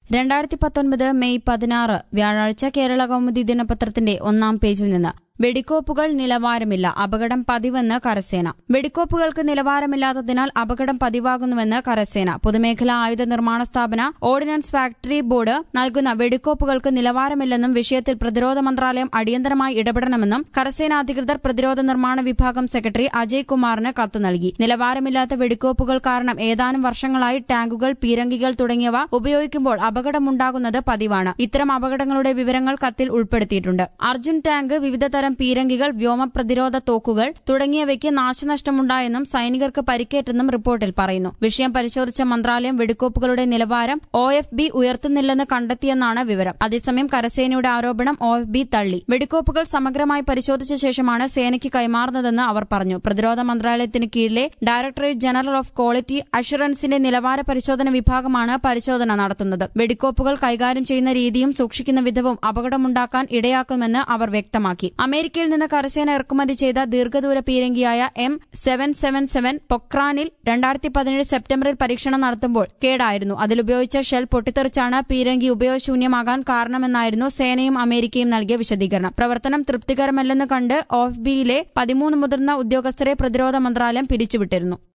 രണ്ടായിരത്തി പത്തൊൻപത് മെയ് പതിനാറ് വ്യാഴാഴ്ച കേരള കൗമുദി ദിനപത്രത്തിന്റെ ഒന്നാം പേജിൽ നിന്ന് വെടിക്കോപ്പുകൾ നിലവാരമില്ല അപകടം പതിവെന്ന് കരസേന വെടിക്കോപ്പുകൾക്ക് നിലവാരമില്ലാത്തതിനാൽ അപകടം പതിവാകുന്നുവെന്ന് കരസേന പൊതുമേഖലാ ആയുധ നിർമ്മാണ സ്ഥാപന ഓർഡിനൻസ് ഫാക്ടറി ബോർഡ് നൽകുന്ന വെടിക്കോപ്പുകൾക്ക് നിലവാരമില്ലെന്നും വിഷയത്തിൽ പ്രതിരോധ മന്ത്രാലയം അടിയന്തരമായി ഇടപെടണമെന്നും കരസേന അധികൃതർ പ്രതിരോധ നിർമ്മാണ വിഭാഗം സെക്രട്ടറി അജയ് കുമാറിന് കത്ത് നൽകി നിലവാരമില്ലാത്ത വെടിക്കോപ്പുകൾ കാരണം ഏതാനും വർഷങ്ങളായി ടാങ്കുകൾ പീരങ്കികൾ തുടങ്ങിയവ ഉപയോഗിക്കുമ്പോൾ അപകടമുണ്ടാകുന്നത് പതിവാണ് ഇത്തരം അപകടങ്ങളുടെ വിവരങ്ങൾ കത്തിൽ ഉൾപ്പെടുത്തിയിട്ടുണ്ട് അർജുൻ ടാങ്ക് വിവിധതരം പീരങ്കികൾ വ്യോമ പ്രതിരോധ തോക്കുകൾ തുടങ്ങിയവയ്ക്ക് നാശനഷ്ടമുണ്ടായെന്നും സൈനികർക്ക് പരിക്കേറ്റെന്നും റിപ്പോർട്ടിൽ പറയുന്നു വിഷയം പരിശോധിച്ച മന്ത്രാലയം വെടിക്കോപ്പുകളുടെ നിലവാരം ഒ എഫ് ബി ഉയർത്തുന്നില്ലെന്ന് കണ്ടെത്തിയെന്നാണ് വിവരം അതേസമയം കരസേനയുടെ ആരോപണം ഒ എഫ് ബി തള്ളി വെടിക്കോപ്പുകൾ സമഗ്രമായി പരിശോധിച്ച ശേഷമാണ് സേനയ്ക്ക് കൈമാറുന്നതെന്ന് അവർ പറഞ്ഞു പ്രതിരോധ മന്ത്രാലയത്തിന് കീഴിലെ ഡയറക്ടറേറ്റ് ജനറൽ ഓഫ് ക്വാളിറ്റി അഷുറൻസിന്റെ നിലവാര പരിശോധന വിഭാഗമാണ് പരിശോധന നടത്തുന്നത് വെടിക്കോപ്പുകൾ കൈകാര്യം ചെയ്യുന്ന രീതിയും സൂക്ഷിക്കുന്ന വിധവും അപകടമുണ്ടാക്കാൻ ഇടയാക്കുമെന്ന് അവർ വ്യക്തമാക്കി അമേരിക്കയിൽ നിന്ന് കരസേന ഇറക്കുമതി ചെയ്ത ദീർഘദൂര പീരങ്കിയായ എം സെവൻ സെവൻ സെവൻ പൊക്രാനിൽ രണ്ടായിരത്തി പതിനേഴ് സെപ്റ്റംബറിൽ പരീക്ഷണം നടത്തുമ്പോൾ കേടായിരുന്നു അതിലുപയോഗിച്ച ഷെൽ പൊട്ടിത്തെറിച്ചാണ് പീരങ്കി ഉപയോഗശൂന്യമാകാൻ കാരണമെന്നായിരുന്നു സേനയും അമേരിക്കയും നൽകിയ വിശദീകരണം പ്രവർത്തനം തൃപ്തികരമല്ലെന്ന് കണ്ട് ഓഫ് ബിയിലെ പതിമൂന്ന് മുതിർന്ന ഉദ്യോഗസ്ഥരെ പ്രതിരോധ മന്ത്രാലയം പിരിച്ചുവിട്ടിരുന്നു